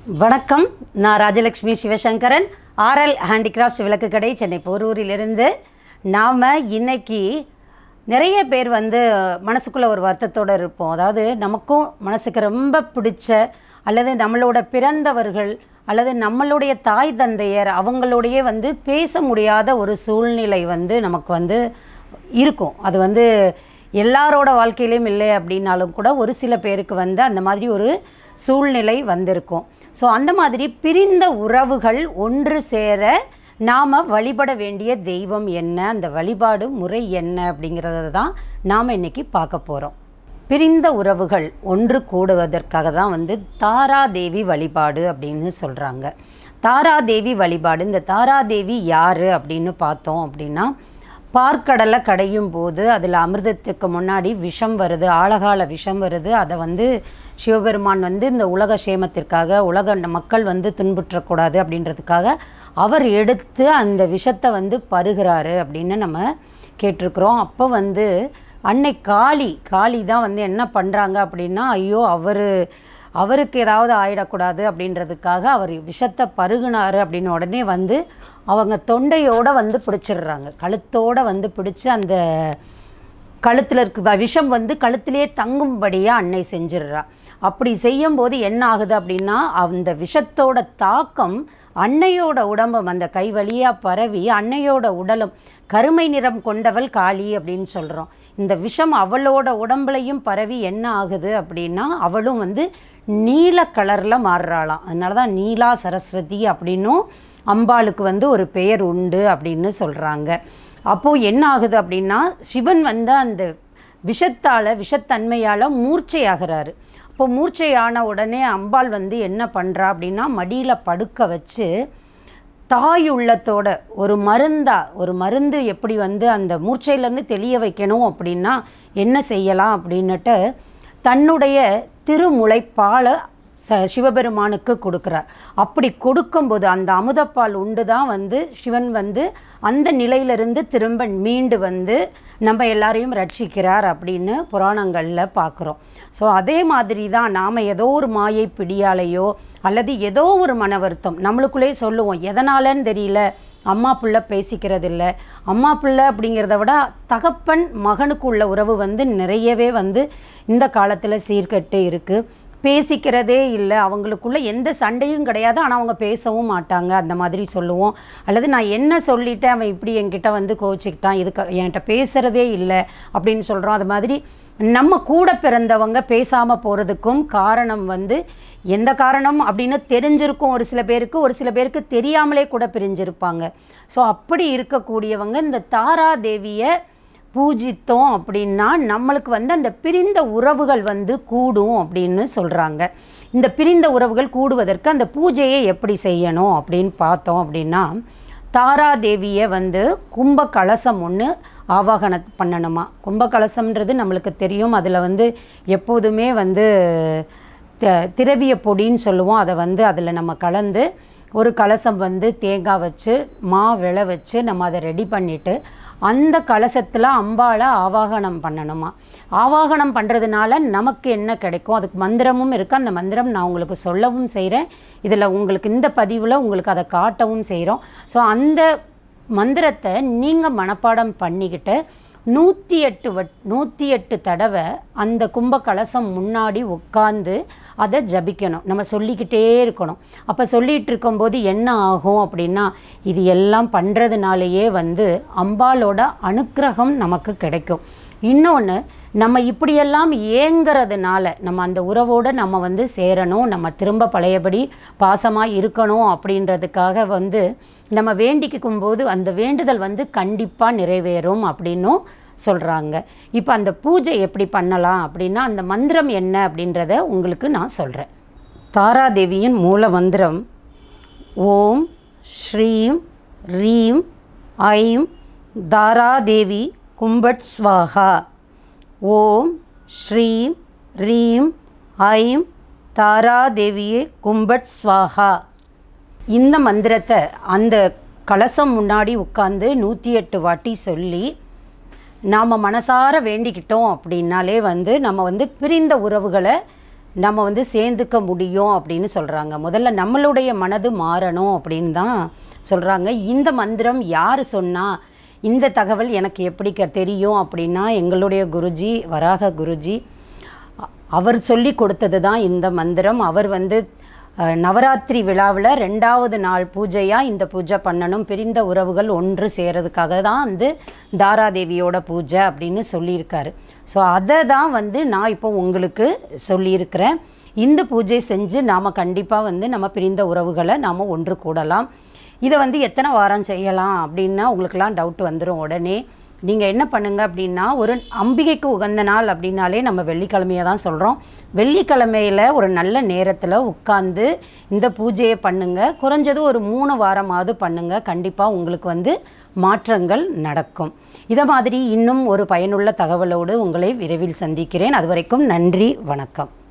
வணக்கம் நான் Rajalakshmi Sivasankaran RL handicrafts விளக்கு கடை சென்னை போரூரிலிருந்து நாம் இன்னைக்கு நிறைய பேர் வந்து மனசுக்குள்ளே ஒரு வருத்தத்தோடு இருப்போம் அதாவது நமக்கும் மனசுக்கு ரொம்ப பிடிச்ச அல்லது நம்மளோட பிறந்தவர்கள் அல்லது நம்மளுடைய தாய் தந்தையர் அவங்களுடைய வந்து பேச முடியாத ஒரு சூழ்நிலை வந்து நமக்கு வந்து இருக்கும் அது வந்து எல்லாரோட வாழ்க்கையிலையும் இல்லை அப்படின்னாலும் கூட ஒரு சில பேருக்கு வந்து அந்த மாதிரி ஒரு சூழ்நிலை வந்திருக்கும் ஸோ அந்த மாதிரி பிரிந்த உறவுகள் ஒன்று சேர நாம் வழிபட வேண்டிய தெய்வம் என்ன அந்த வழிபாடு முறை என்ன அப்படிங்கிறத தான் நாம் இன்னைக்கு பார்க்க போகிறோம் பிரிந்த உறவுகள் ஒன்று கூடுவதற்காக தான் வந்து தாராதேவி வழிபாடு அப்படின்னு சொல்கிறாங்க தாராதேவி வழிபாடு இந்த தாராதேவி யார் அப்படின்னு பார்த்தோம் அப்படின்னா பார்க்கடலை கடையும் போது அதில் அமிர்தத்துக்கு முன்னாடி விஷம் வருது ஆழகால விஷம் வருது அதை வந்து சிவபெருமான் வந்து இந்த உலக சேமத்திற்காக உலக மக்கள் வந்து துன்புற்றக்கூடாது அப்படின்றதுக்காக அவர் எடுத்து அந்த விஷத்தை வந்து பருகிறாரு அப்படின்னு நம்ம கேட்டிருக்கிறோம் அப்போ வந்து அன்னை காளி காளி தான் வந்து என்ன பண்ணுறாங்க அப்படின்னா ஐயோ அவர் அவருக்கு ஏதாவது ஆயிடக்கூடாது அப்படின்றதுக்காக அவர் விஷத்தை பருகுனாரு அப்படின்னு உடனே வந்து அவங்க தொண்டையோடு வந்து பிடிச்சிடுறாங்க கழுத்தோடு வந்து பிடிச்சி அந்த கழுத்தில் இருக்க விஷம் வந்து கழுத்திலே தங்கும்படியாக அன்னை செஞ்சிடுறா அப்படி செய்யும்போது என்ன ஆகுது அப்படின்னா அந்த விஷத்தோட தாக்கம் அன்னையோட உடம்பும் அந்த கை வழியாக பரவி அன்னையோட உடலும் கருமை நிறம் கொண்டவள் காளி அப்படின்னு சொல்கிறோம் இந்த விஷம் அவளோட உடம்புலையும் பரவி என்ன ஆகுது அப்படின்னா அவளும் வந்து நீல கலரில் மாறுறாளாம் அதனால தான் நீலா சரஸ்வதி அப்படின்னும் அம்பாளுக்கு வந்து ஒரு பெயர் உண்டு அப்படின்னு சொல்கிறாங்க அப்போது என்ன ஆகுது அப்படின்னா சிவன் வந்து அந்த விஷத்தால் விஷத்தன்மையால் மூர்ச்சையாகிறாரு அப்போ மூர்ச்சையான உடனே அம்பாள் வந்து என்ன பண்ணுறா அப்படின்னா மடியில் படுக்க வச்சு தாய் உள்ளத்தோட ஒரு மருந்தா ஒரு மருந்து எப்படி வந்து அந்த மூர்ச்சையிலேருந்து தெளிய வைக்கணும் அப்படின்னா என்ன செய்யலாம் அப்படின்னுட்டு தன்னுடைய திருமுளைப்பாலை ச சிவபெருமானுக்கு கொடுக்குறார் அப்படி கொடுக்கும்போது அந்த அமுதப்பால் உண்டு தான் வந்து சிவன் வந்து அந்த நிலையிலிருந்து திரும்ப மீண்டு வந்து நம்ம எல்லாரையும் ரட்சிக்கிறார் அப்படின்னு புராணங்களில் பார்க்குறோம் ஸோ அதே மாதிரி தான் நாம் ஏதோ ஒரு மாயை பிடியாலையோ அல்லது ஏதோ ஒரு மன வருத்தம் நம்மளுக்குள்ளே சொல்லுவோம் எதனாலன்னு தெரியல அம்மா பிள்ளை பேசிக்கிறது இல்லை அம்மா பிள்ளை அப்படிங்கிறத விட தகப்பன் மகனுக்கு உள்ள உறவு வந்து நிறையவே வந்து இந்த காலத்தில் சீர்கட்டு இருக்குது பேசிக்கிறதே இல்லை அவங்களுக்குள்ள எந்த சண்டையும் கிடையாது ஆனால் அவங்க பேசவும் மாட்டாங்க அந்த மாதிரி சொல்லுவோம் அல்லது நான் என்ன சொல்லிட்டேன் அவன் இப்படி என்கிட்ட வந்து கோச்சிக்கிட்டான் இதுக்கு என்கிட்ட பேசுகிறதே இல்லை அப்படின்னு சொல்கிறோம் அது மாதிரி நம்ம கூட பிறந்தவங்க பேசாமல் போகிறதுக்கும் காரணம் வந்து எந்த காரணம் அப்படின்னு தெரிஞ்சிருக்கும் ஒரு சில பேருக்கு ஒரு சில பேருக்கு தெரியாமலே கூட பிரிஞ்சிருப்பாங்க ஸோ அப்படி இருக்கக்கூடியவங்க இந்த தாராதேவியை பூஜித்தோம் அப்படின்னா நம்மளுக்கு வந்து அந்த பிரிந்த உறவுகள் வந்து கூடும் அப்படின்னு சொல்கிறாங்க இந்த பிரிந்த உறவுகள் கூடுவதற்கு அந்த பூஜையை எப்படி செய்யணும் அப்படின்னு பார்த்தோம் அப்படின்னா தாராதேவியை வந்து கும்ப கலசம் ஒன்று ஆவாகன பண்ணணுமா கும்ப கலசம்ன்றது நம்மளுக்கு தெரியும் அதில் வந்து எப்போதுமே வந்து திரவிய பொடின்னு சொல்லுவோம் அதை வந்து அதில் நம்ம கலந்து ஒரு கலசம் வந்து தேங்காய் வச்சு மா விளை வச்சு நம்ம அதை ரெடி பண்ணிவிட்டு அந்த கலசத்தில் அம்பாவை ஆவாகனம் பண்ணணுமா ஆவாகனம் பண்ணுறதுனால நமக்கு என்ன கிடைக்கும் அதுக்கு மந்திரமும் இருக்குது அந்த மந்திரம் நான் உங்களுக்கு சொல்லவும் செய்கிறேன் இதில் உங்களுக்கு இந்த பதிவில் உங்களுக்கு அதை காட்டவும் செய்கிறோம் ஸோ அந்த மந்திரத்தை நீங்கள் மனப்பாடம் பண்ணிக்கிட்டு நூற்றி எட்டு வட் நூற்றி எட்டு தடவை அந்த கும்ப கலசம் முன்னாடி உட்காந்து அதை ஜபிக்கணும் நம்ம சொல்லிக்கிட்டே இருக்கணும் அப்போ சொல்லிகிட்டு இருக்கும்போது என்ன ஆகும் அப்படின்னா இது எல்லாம் பண்ணுறதுனாலேயே வந்து அம்பாலோட அனுக்கிரகம் நமக்கு கிடைக்கும் இன்னொன்று நம்ம இப்படியெல்லாம் ஏங்கிறதுனால நம்ம அந்த உறவோடு நம்ம வந்து சேரணும் நம்ம திரும்ப பழையபடி பாசமாக இருக்கணும் அப்படின்றதுக்காக வந்து நம்ம வேண்டிக்கும் போது அந்த வேண்டுதல் வந்து கண்டிப்பாக நிறைவேறும் அப்படின்னும் சொல்கிறாங்க இப்போ அந்த பூஜை எப்படி பண்ணலாம் அப்படின்னா அந்த மந்திரம் என்ன அப்படின்றத உங்களுக்கு நான் சொல்கிறேன் தாராதேவியின் மூல மந்திரம் ஓம் ஸ்ரீம் ரீம் ஐம் தாராதேவி கும்பட் ஸ்வாஹா ஓம் ஸ்ரீம் ரீம் ஐம் தாராதேவியே கும்பட் ஸ்வாஹா இந்த மந்திரத்தை அந்த கலசம் முன்னாடி உட்காந்து நூற்றி எட்டு வாட்டி சொல்லி நாம் மனசார வேண்டிக்கிட்டோம் அப்படின்னாலே வந்து நம்ம வந்து பிரிந்த உறவுகளை நம்ம வந்து சேர்ந்துக்க முடியும் அப்படின்னு சொல்கிறாங்க முதல்ல நம்மளுடைய மனது மாறணும் அப்படின்னு தான் சொல்கிறாங்க இந்த மந்திரம் யார் சொன்னா இந்த தகவல் எனக்கு எப்படி க தெரியும் அப்படின்னா எங்களுடைய குருஜி வராக குருஜி அ- அவர் சொல்லி கொடுத்தது தான் இந்த மந்திரம் அவர் வந்து அஹ், நவராத்திரி விழாவில் ரெண்டாவது நாள் பூஜையாக இந்த பூஜை பண்ணணும் பிரிந்த உறவுகள் ஒன்று சேரதுக்காக தான் வந்து தாராதேவியோட பூஜை அப்படின்னு சொல்லியிருக்காரு ஸோ அதை தான் வந்து நான் இப்போ உங்களுக்கு சொல்லியிருக்கிறேன் இந்த பூஜை செஞ்சு நாம் கண்டிப்பாக வந்து நம்ம பிரிந்த உறவுகளை நாம் ஒன்று கூடலாம் இதை வந்து எத்தனை வாரம் செய்யலாம் அப்படின்னா உங்களுக்கெல்லாம் டவுட் வந்துடும் உடனே நீங்கள் என்ன பண்ணுங்க அப்படின்னா ஒரு அம்பிகைக்கு உகந்த நாள் அப்படின்னாலே நம்ம வெள்ளிக்கிழமையை தான் சொல்கிறோம் வெள்ளிக்கிழமையில் ஒரு நல்ல நேரத்தில் உட்காந்து இந்த பூஜையை பண்ணுங்க குறைஞ்சது ஒரு மூணு வாரமாவது பண்ணுங்க கண்டிப்பாக உங்களுக்கு வந்து மாற்றங்கள் நடக்கும் இதை மாதிரி இன்னும் ஒரு பயனுள்ள தகவலோடு உங்களை விரைவில் சந்திக்கிறேன் அது வரைக்கும் நன்றி வணக்கம்